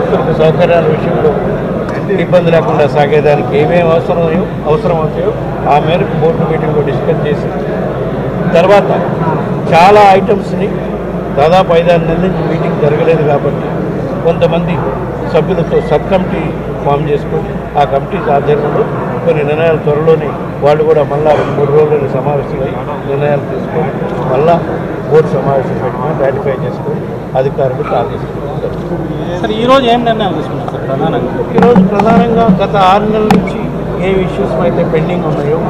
భక్తులకు సౌకర్యాల విషయంలో ఇబ్బంది లేకుండా సాగేదానికి ఏమేమి అవసరమో అవసరం అవుతాయో ఆ మేరకు బోర్డు మీటింగ్లో డిస్కస్ చేసి తర్వాత చాలా ఐటమ్స్ని దాదాపు ఐదారు నెలల నుంచి మీటింగ్ జరగలేదు కాబట్టి కొంతమంది సభ్యులతో సబ్ కమిటీ ఫామ్ చేసుకొని ఆ కమిటీ ఆధ్వర్యంలో కొన్ని నిర్ణయాలు త్వరలోనే వాళ్ళు కూడా మళ్ళా రెండు మూడు రోజుల్లో సమావేశమై నిర్ణయాలు తీసుకొని మళ్ళా బోర్డు సమావేశం పెట్టుకొని రాటిఫై చేసుకొని అధికారులకు ఆదేశించారు సార్ ఈ రోజు ఏం నిర్ణయం తీసుకున్నారు సార్ ప్రధానంగా ఈరోజు ప్రధానంగా గత ఆరు నెలల నుంచి ఏ ఇష్యూస్ అయితే పెండింగ్ ఉన్నాయో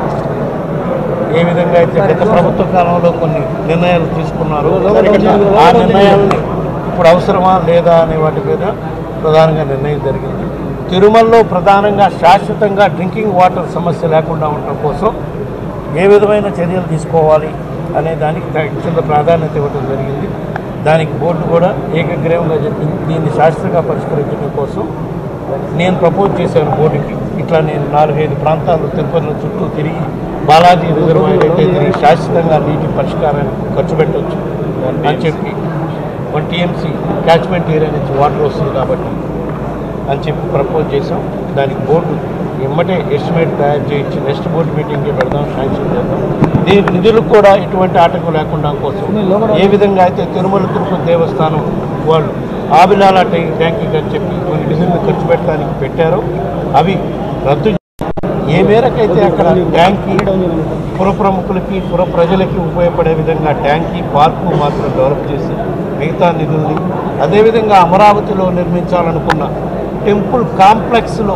ఏ విధంగా అయితే గత ప్రభుత్వ కాలంలో కొన్ని నిర్ణయాలు తీసుకున్నారో ఆ నిర్ణయాలని ఇప్పుడు అవసరమా లేదా అనే వాటి మీద ప్రధానంగా నిర్ణయం జరిగింది తిరుమలలో ప్రధానంగా శాశ్వతంగా డ్రింకింగ్ వాటర్ సమస్య లేకుండా ఉండటం కోసం ఏ విధమైన చర్యలు తీసుకోవాలి అనే దానికి తగిన ప్రాధాన్యత ఇవ్వడం జరిగింది దానికి బోర్డు కూడా ఏకగ్రీవంగా చెప్పింది దీన్ని శాశ్వతంగా పరిష్కరించడం కోసం నేను ప్రపోజ్ చేశాను బోర్డుకి ఇట్లా నేను నాలుగైదు ప్రాంతాలు తిరుపతిలో చుట్టూ తిరిగి బాలాజీ రిజర్వాయర్ అయితే తిరిగి శాశ్వతంగా నీటి పరిష్కారానికి ఖర్చు పెట్టవచ్చు అని చెప్పి వన్ టీఎంసీ క్యాచ్మెంట్ ఏరియా నుంచి వాటర్ వస్తుంది కాబట్టి అని చెప్పి ప్రపోజ్ చేసాం దానికి బోర్డు ఎమ్మటే ఎస్టిమేట్ తయారు చేయించి నెక్స్ట్ బోర్డు మీటింగ్కి పెడదాం శాంక్షన్ చేద్దాం దీనికి నిధులకు కూడా ఎటువంటి ఆటంకం లేకుండా కోసం ఏ విధంగా అయితే తిరుమల తిరుపతి దేవస్థానం వాళ్ళు ఆబిలాల ట్యాంక్ ట్యాంకింగ్ అని చెప్పి కొన్ని నిధులను ఖర్చు పెట్టడానికి పెట్టారో అవి రద్దు ఏ మేరకైతే అక్కడ ట్యాంకీ పుర ప్రముఖులకి పుర ప్రజలకి ఉపయోగపడే విధంగా ట్యాంకీ పార్కు మాత్రం డెవలప్ చేసి మిగతా నిధుల్ని అదేవిధంగా అమరావతిలో నిర్మించాలనుకున్న టెంపుల్ కాంప్లెక్స్లో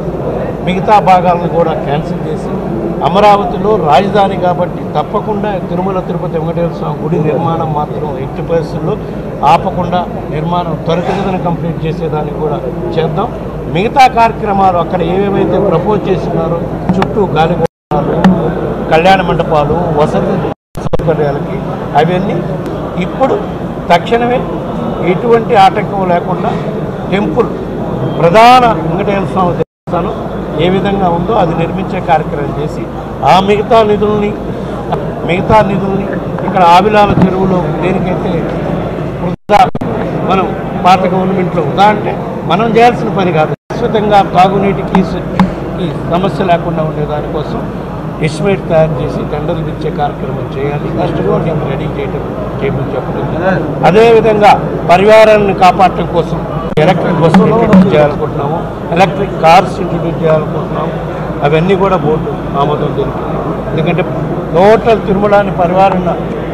మిగతా భాగాలను కూడా క్యాన్సిల్ చేసి అమరావతిలో రాజధాని కాబట్టి తప్పకుండా తిరుమల తిరుపతి వెంకటేశ్వర స్వామి గుడి నిర్మాణం మాత్రం ఎట్టి పరిస్థితుల్లో ఆపకుండా నిర్మాణం త్వరితగతిన కంప్లీట్ చేసేదానికి కూడా చేద్దాం మిగతా కార్యక్రమాలు అక్కడ ఏవేవైతే ప్రపోజ్ చేస్తున్నారో చుట్టూ గాలిగోళాలు కళ్యాణ మండపాలు వసతి సౌకర్యాలకి అవన్నీ ఇప్పుడు తక్షణమే ఎటువంటి ఆటంకం లేకుండా టెంపుల్ ప్రధాన వెంకటేశ్వర స్వామి దేవస్థానం ఏ విధంగా ఉందో అది నిర్మించే కార్యక్రమం చేసి ఆ మిగతా నిధుల్ని మిగతా నిధుల్ని ఇక్కడ ఆవిలాల చెరువులో దేనికైతే వృధా మనం పాత గవర్నమెంట్లో వృధా అంటే మనం చేయాల్సిన పని కాదు శాశ్వతంగా తాగునీటికి స- ఈ సమస్య లేకుండా ఉండే దానికోసం ఎస్టిమేట్ తయారు చేసి టెండర్లు ఇచ్చే కార్యక్రమం చేయాలి కష్టపడి రెడీ చేయడం చేయమని చెప్పడం అదేవిధంగా పరివారాన్ని కాపాడటం కోసం ఎలక్ట్రిక్ బస్సులు ఇంట్రడ్యూస్ చేయాలనుకుంటున్నాము ఎలక్ట్రిక్ కార్స్ ఇంట్రడ్యూస్ చేయాలనుకుంటున్నాము అవన్నీ కూడా బోర్డు ఆమోదం దొరికింది ఎందుకంటే టోటల్ తిరుమలాని పరివారణ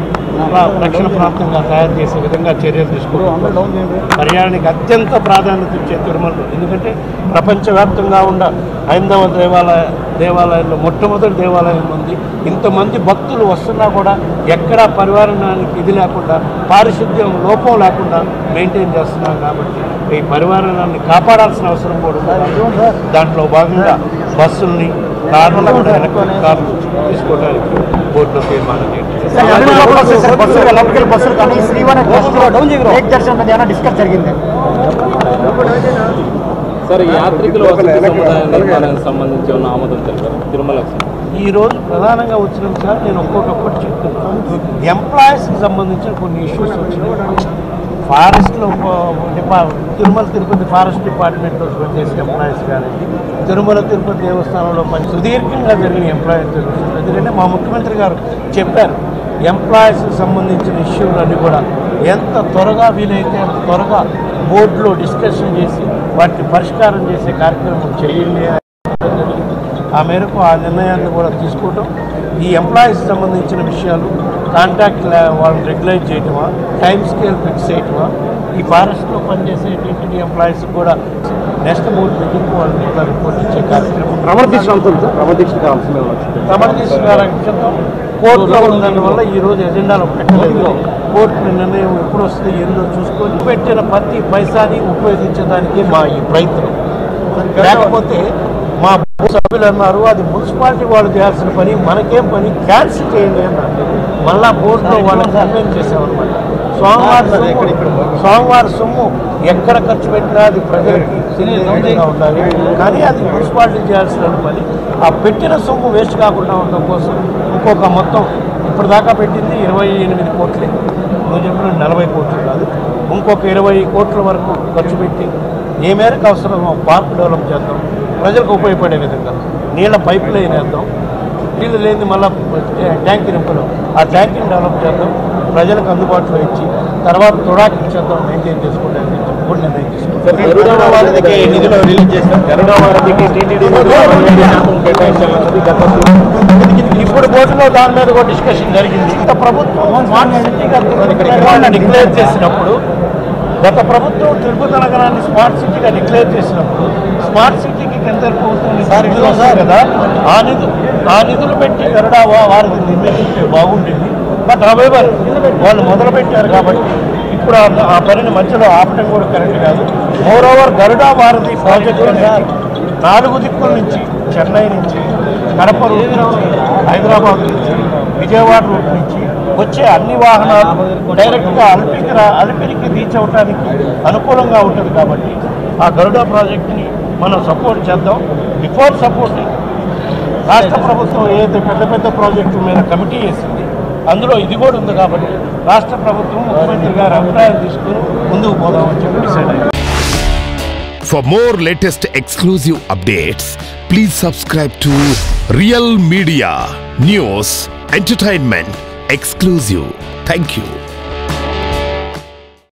రక్షణ ప్రాంతంగా తయారు చేసే విధంగా చర్యలు తీసుకుంటున్నాం పర్యాణానికి అత్యంత ప్రాధాన్యత ఇచ్చే తిరుమలలో ఎందుకంటే ప్రపంచవ్యాప్తంగా ఉన్న హైందవ దేవాలయ దేవాలయంలో మొట్టమొదటి దేవాలయం ఉంది ఇంతమంది భక్తులు వస్తున్నా కూడా ఎక్కడా పరివారణానికి ఇది లేకుండా పారిశుద్ధ్యం లోపం లేకుండా మెయింటైన్ చేస్తున్నాం కాబట్టి ఈ పరివారణాన్ని కాపాడాల్సిన అవసరం కూడా ఉంది దాంట్లో భాగంగా బస్సుల్ని కార్లు కూడా ఎలక్ట్రిక్ కార్లు తీసుకోవడానికి బోర్డులో తీర్మానం చేయండి బస్సులు కానీ శ్రీవన ఏక్ దర్శనం మీద ఏమైనా డిస్కస్ జరిగింది సార్ యాత్రికుల వసతి సముదాయ నిర్మాణానికి సంబంధించి ఉన్న ఆమోదం తెలిపారు తిరుమలకు ఈ రోజు ప్రధానంగా వచ్చిన సార్ నేను ఒక్కొక్కటి చెప్తున్నాను ఎంప్లాయీస్కి సంబంధించిన కొన్ని ఇష్యూస్ వచ్చినాయి ఫారెస్ట్లో డిపా తిరుమల తిరుపతి ఫారెస్ట్ డిపార్ట్మెంట్లో పనిచేసే ఎంప్లాయీస్ కానీ తిరుమల తిరుపతి దేవస్థానంలో పని సుదీర్ఘంగా జరిగిన ఎంప్లాయీస్ తెలుస్తుంది ఎందుకంటే మా ముఖ్యమంత్రి గారు చెప్పారు ఎంప్లాయీస్కి సంబంధించిన ఇష్యూలన్నీ కూడా ఎంత త్వరగా వీలైతే అంత త్వరగా బోర్డులో డిస్కషన్ చేసి వాటిని పరిష్కారం చేసే కార్యక్రమం చేయండి అని ఆ మేరకు ఆ నిర్ణయాన్ని కూడా తీసుకోవటం ఈ ఎంప్లాయీస్ సంబంధించిన విషయాలు కాంట్రాక్ట్ వాళ్ళని రెగ్యులైజ్ చేయటమా టైం స్కేల్ ఫిక్స్ చేయటమా ఈ ఫారెస్ట్లో పనిచేసేటువంటి ఎంప్లాయీస్ కూడా నెక్స్ట్ బోర్డు మీటింగ్ వాళ్ళని కూడా రిపోర్ట్ ఇచ్చే కార్యక్రమం ప్రవర్తిష్ట అవుతుంది సార్ ప్రవర్తిష్ట కావాల్సిన రమణదీష్ గారి అక్షంతం కోర్టులో ఉన్నందు వల్ల ఈ రోజు ఎజెండాలో పెట్టలేదు కోర్టు నిర్ణయం ఎప్పుడు వస్తుంది ఏందో చూసుకొని పెట్టిన ప్రతి పైసాని ఉపయోగించడానికి మా ఈ ప్రయత్నం లేకపోతే మా సభ్యులు అన్నారు అది మున్సిపాలిటీ వాళ్ళు చేయాల్సిన పని మనకేం పని క్యాన్సిల్ చేయండి అన్నారు మళ్ళా బోర్డులో వాళ్ళకి కన్వెన్స్ చేసామన్నమాట సోమవారం సొమ్ము సోమవారం సొమ్ము ఎక్కడ ఖర్చు పెట్టినా అది ప్రజలకి సిద్ధంగా ఉండాలి కానీ అది మున్సిపాలిటీ చేయాల్సిన పని ఆ పెట్టిన సొమ్ము వేస్ట్ కాకుండా ఉండడం కోసం ఇంకొక మొత్తం ఇప్పటిదాకా పెట్టింది ఇరవై ఎనిమిది కోట్లే నువ్వు చెప్పిన నలభై కోట్లు కాదు ఇంకొక ఇరవై కోట్ల వరకు ఖర్చు పెట్టి ఏ మేరకు అవసరమో పార్క్ డెవలప్ చేద్దాం ప్రజలకు ఉపయోగపడే విధంగా నీళ్ళ పైప్ లైన్ వేద్దాం నీళ్ళు లేని మళ్ళీ ట్యాంక్ నింపులు ఆ ట్యాంక్ని డెవలప్ చేద్దాం ప్రజలకు అందుబాటులో ఇచ్చి తర్వాత తుడాకి ఇచ్చేద్దాం మెయింటైన్ చేసుకోవడానికి కూడా నిర్ణయం తీసుకుంటాం గరుడ వారధికి నిధులు రిలీజ్ చేశారు గరుడ వారధికి టీటీడీ కేటాయించాలన్నది గత ఇప్పుడు బోర్డులో దాని మీద కూడా డిస్కషన్ జరిగింది గత ప్రభుత్వం స్మార్ట్ సిటీగా డిక్లేర్ చేసినప్పుడు గత ప్రభుత్వం తిరుపతి నగరాన్ని స్మార్ట్ సిటీగా డిక్లేర్ చేసినప్పుడు స్మార్ట్ సిటీకి కేంద్ర ప్రభుత్వం నిధులు వస్తాయి కదా ఆ నిధులు ఆ నిధులు పెట్టి గరుడా వా- వారికి నిర్మించే బాగుండేది బట్ హవెవర్ వాళ్ళు మొదలు పెట్టారు కాబట్టి ఇప్పుడు ఆ- ఆ పనిని మధ్యలో ఆపడం కూడా కరెక్ట్ కాదు మోర్ ఓవర్ గరుడా వారధి ప్రాజెక్ట్ అనేది నాలుగు దిక్కుల నుంచి చెన్నై నుంచి కడప రూట్ నుంచి హైదరాబాద్ నుంచి విజయవాడ రూట్ నుంచి వచ్చే అన్ని వాహనాలు డైరెక్ట్గా అల్పికి రా అల్పిరికి రీచ్ అవడానికి అనుకూలంగా ఉంటుంది కాబట్టి ఆ గరుడ ప్రాజెక్ట్ని మనం సపోర్ట్ చేద్దాం బిఫోర్ సపోర్టింగ్ రాష్ట్ర ప్రభుత్వం ఏదైతే పెద్ద పెద్ద ప్రాజెక్టుల మీద కమిటీ వేసింది అందులో ఇది కూడా ఉంది కాబట్టి రాష్ట్ర ప్రభుత్వం ముఖ్యమంత్రి గారి అభిప్రాయం తీసుకుని ముందుకు పోదామని చెప్పి డిసైడ్ అయ్యింది For more latest exclusive updates, please subscribe to Real Media News Entertainment Exclusive. Thank you.